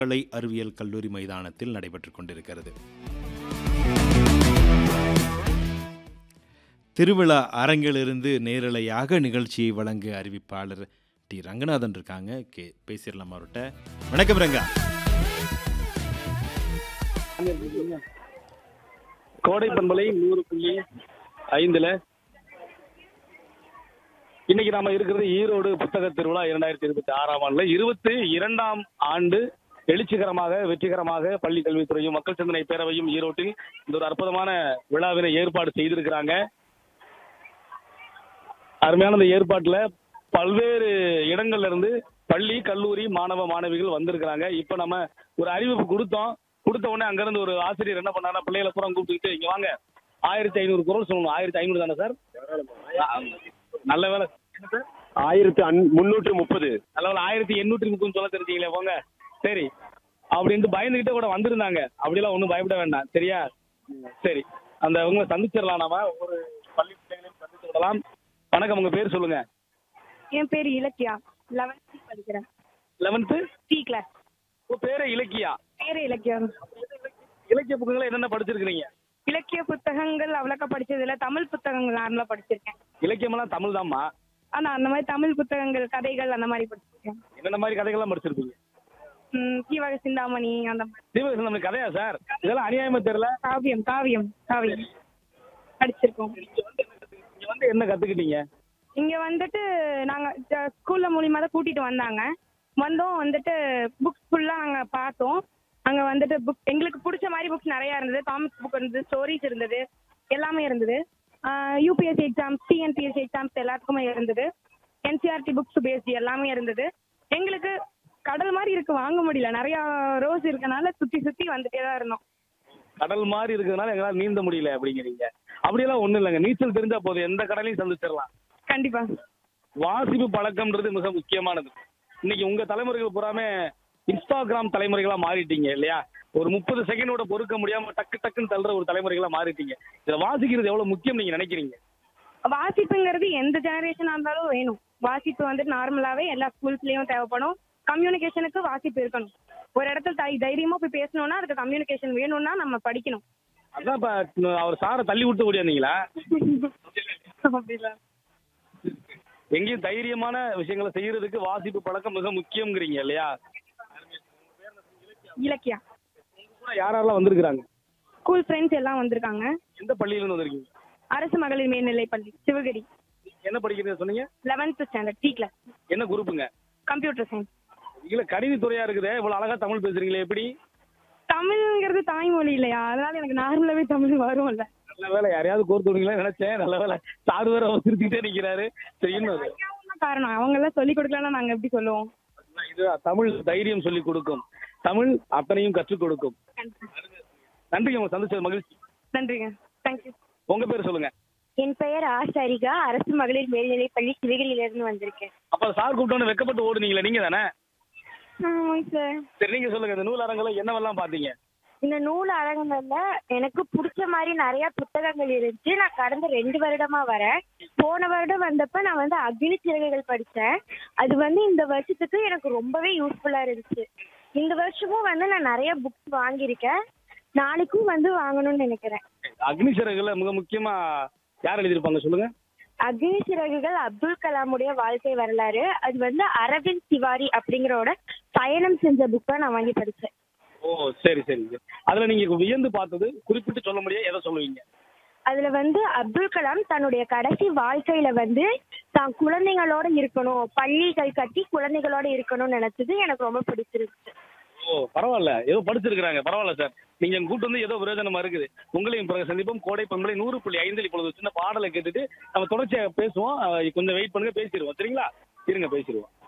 கலை அறிவியல் கல்லூரி மைதானத்தில் நடைபெற்றுக் கொண்டிருக்கிறது திருவிழா அரங்கிலிருந்து நேரலையாக நிகழ்ச்சியை வழங்க அறிவிப்பாளர் டி ரங்கநாதன் இருக்காங்க கே பேசிடலாம் அவர்கிட்ட வணக்கம் ரங்கா கோடை பண்பலை நூறு புள்ளி ஐந்துல இன்னைக்கு நாம இருக்கிறது ஈரோடு புத்தக திருவிழா இரண்டாயிரத்தி இருபத்தி ஆறாம் ஆண்டுல இருபத்தி இரண்டாம் ஆண்டு எழுச்சிகரமாக வெற்றிகரமாக பள்ளி கல்வித்துறையும் மக்கள் சிந்தனை பேரவையும் ஈரோட்டில் இந்த ஒரு அற்புதமான விழாவினை ஏற்பாடு செய்திருக்கிறாங்க அருமையான இந்த ஏற்பாட்டுல பல்வேறு இடங்கள்ல இருந்து பள்ளி கல்லூரி மாணவ மாணவிகள் வந்திருக்கிறாங்க இப்ப நம்ம ஒரு அறிவிப்பு கொடுத்தோம் கொடுத்த உடனே அங்க இருந்து ஒரு ஆசிரியர் என்ன பண்ணாருன்னா பிள்ளைகளை பூரா கூப்பிட்டுக்கிட்டு இங்க வாங்க ஆயிரத்தி ஐநூறு குரல் சொல்லணும் ஆயிரத்தி ஐநூறு தானே சார் நல்ல வேலை ஆயிரத்தி முன்னூற்று முப்பது நல்ல வேலை ஆயிரத்தி எண்ணூற்றி முப்பது சொல்ல தெரிஞ்சீங்களே போங்க சரி அப்படின்ட்டு பயந்துகிட்டே கூட வந்திருந்தாங்க அப்படிலாம் ஒன்றும் பயப்பட வேண்டாம் சரியா சரி அந்த உங்களை சந்திச்சிடலாம் நாம ஒவ்வொரு பள்ளி பிள்ளைகளையும் சந்திச்சு விடலாம் வணக்கம் உங்க பேர் சொல்லுங்க என் பேர் இலக்கியா லெவன்த் படிக்கிறேன் லெவன்த்து சி கிளாஸ் உங்க பேரே இலக்கியா பேர் இலக்கியா இலக்கிய புக்குகளை என்னென்ன படிச்சிருக்கிறீங்க இலக்கிய புத்தகங்கள் அவ்வளோக்கா படிச்சதில்ல தமிழ் புத்தகங்கள் நார்மலாக படிச்சிருக்கேன் இலக்கியமெல்லாம் தமிழ் தான்மா ஆனா அந்த மாதிரி தமிழ் புத்தகங்கள் கதைகள் அந்த மாதிரி படிச்சிருக்கேன் என்னென்ன மாதிரி கதைகள்லாம் படிச்சிருப்பீங்க ம், சீவக சிந்தாமணி அந்த மாதிரி தீபகசன் நம்ம கதையா சார் இதெல்லாம் அநியாயமா தெரியல காவியம் காவியம் காவியம் படிச்சிருக்கோம் நீங்க வந்து என்ன கத்துக்கிட்டீங்க இங்க வந்துட்டு நாங்க ஜ- ஸ்கூல்ல மூலியமா தான் கூட்டிட்டு வந்தாங்க வந்தோம் வந்துட்டு புக்ஸ் ஃபுல்லா நாங்க பார்த்தோம் அங்க வந்துட்டு புக் எங்களுக்கு பிடிச்ச மாதிரி புக்ஸ் நிறைய இருந்தது காமிக்ஸ் புக் இருந்தது ஸ்டோரிஸ் இருந்தது எல்லாமே இருந்தது யூபிஎஸ்சி எக்ஸாம்ஸ் டிஎன்பிஎஸ்சி எக்ஸாம்ஸ் எல்லாத்துக்குமே இருந்தது என்சிஆர்டி புக்ஸ் பேஸ்டு எல்லாமே இருந்தது எங்களுக்கு கடல் மாதிரி இருக்கு வாங்க முடியல நிறைய ரோஸ் இருக்கனால சுத்தி சுத்தி வந்துட்டே தான் இருந்தோம் கடல் மாதிரி இருக்கிறதுனால எங்களால நீந்த முடியல அப்படிங்கிறீங்க அப்படியெல்லாம் ஒண்ணும் இல்லைங்க நீச்சல் தெரிஞ்சா போதும் எந்த கடலையும் சந்திச்சிடலாம் கண்டிப்பா வாசிப்பு பழக்கம்ன்றது மிக முக்கியமானது இன்னைக்கு உங்க தலைமுறைகள் பூராமே இன்ஸ்டாகிராம் தலைமுறைகளா மாறிட்டீங்க இல்லையா ஒரு முப்பது செகண்டோட பொறுக்க முடியாம டக்கு டக்குன்னு தள்ளுற ஒரு தலைமுறைகளா மாறிட்டீங்க இதை வாசிக்கிறது எவ்வளவு முக்கியம் நீங்க நினைக்கிறீங்க வாசிப்புங்கிறது எந்த ஜெனரேஷனா இருந்தாலும் வேணும் வாசிப்பு வந்துட்டு நார்மலாவே எல்லா ஸ்கூல்ஸ்லயும் தேவைப்படும் கம்யூனிகேஷனுக்கு வாசிப்பு இருக்கணும் ஒரு இடத்துல தை தைரியமா போய் பேசணும்னா அதுக்கு கம்யூனிகேஷன் வேணும்னா நம்ம படிக்கணும் அதான் இப்ப அவர் சாரை தள்ளி விட்டு ஓடியாந்தீங்களா அப்படிலாம் எங்கேயும் தைரியமான விஷயங்களை செய்யறதுக்கு வாசிப்பு பழக்கம் மிக முக்கியம்ங்கிறீங்க இல்லையா இலக்கியா கூட யாரெல்லாம் வந்திருக்கிறாங்க ஸ்கூல் ஃப்ரெண்ட்ஸ் எல்லாம் வந்திருக்காங்க எந்த பள்ளியில இருந்து வந்திருக்கீங்க அரசு மகளிர் மேல்நிலைப் பள்ளி சிவகிரி என்ன படிக்கிறீங்க சொன்னீங்க லெவன்த் ஸ்டாண்டர்ட் டி கிளாஸ் என்ன குரூப்புங்க கம்ப்யூட்டர் சயின்ஸ் இல்ல கணினித்துறையா இருக்குதே இவ்வளவு அழகா தமிழ் பேசுறீங்களே எப்படி தமிழ்ங்கிறது தாய்மொழி இல்லையா அதனால எனக்கு நார்மலாவே தமிழ் வரும்ல நல்ல வேலை யாரையாவது கோர்த்து விடுங்களா நினைச்சேன் நல்ல வேலை சாரு வேற அவர் சிரிச்சுக்கிட்டே நிக்கிறாரு சரி இன்னொரு ஐயாவும் காரணம் அவங்க எல்லாம் சொல்லி கொடுக்கலன்னா நாங்க எப்படி சொல்லுவோம் இது தமிழ் தைரியம் சொல்லி கொடுக்கும் தமிழ் அத்தனையும் கற்றுக் கொடுக்கும் நன்றி உங்க சந்திச்சது மகிழ்ச்சி நன்றிங்க தேங்க்யூ உங்க பேர் சொல்லுங்க என் பெயர் ஆ சரிகா அரசு மகளிர் மேல்நிலைப் பள்ளி சிவகிரியிலிருந்து வந்திருக்கேன் அப்ப சார் கூப்பிட்டோன்னு வெக்கப்பட்டு ஓடுனீங்களே நீங்க தானே ஆமாங்க சார் சரி நீங்க சொல்லுங்க இந்த நூலரங்களை என்னவெல்லாம் பாத்தீங்க இந்த நூல் அரங்கங்கள்ல எனக்கு பிடிச்ச மாதிரி நிறைய புத்தகங்கள் இருந்துச்சு நான் கடந்த ரெண்டு வருடமா வரேன் போன வருடம் வந்தப்ப நான் வந்து அக்னி சிறகுகள் படித்தேன் அது வந்து இந்த வருஷத்துக்கு எனக்கு ரொம்பவே யூஸ்ஃபுல்லா இருந்துச்சு இந்த வருஷமும் வந்து நான் நிறைய புக்ஸ் வாங்கியிருக்கேன் நாளைக்கும் வந்து வாங்கணும்னு நினைக்கிறேன் அக்னி சிறகுல மிக முக்கியமா யார் எழுதியிருப்பாங்க சொல்லுங்க அக்னி சிறகுகள் அப்துல் கலாமுடைய வாழ்க்கை வரலாறு அது வந்து அரவிந்த் திவாரி அப்படிங்கிறோட பயணம் செஞ்ச புக்கை நான் வாங்கி படித்தேன் ஓ சரி சரி அதுல நீங்க வியந்து பார்த்தது குறிப்பிட்டு சொல்ல முடியாது எதை சொல்லுவீங்க அதுல வந்து அப்துல் கலாம் தன்னுடைய கடைசி வாழ்க்கையில வந்து தான் குழந்தைங்களோட இருக்கணும் பள்ளிகள் கட்டி குழந்தைகளோட இருக்கணும்னு நினைச்சது எனக்கு ரொம்ப பிடிச்சிருந்துச்சு ஓ பரவாயில்ல ஏதோ படிச்சிருக்காங்க பரவாயில்ல சார் நீங்க எங்க கூட்டு வந்து ஏதோ பிரயோஜனமா இருக்குது உங்களையும் பிறகு சந்திப்போம் கோடை பண்பலை நூறு புள்ளி ஐந்தில் இப்பொழுது ஒரு சின்ன பாடலை கேட்டுட்டு நம்ம தொடர்ச்சியா பேசுவோம் அஹ் கொஞ்சம் வெயிட் பண்ணுங்க பேசிடுவோம் சரிங்களா இருங்க பேசிடுவோம்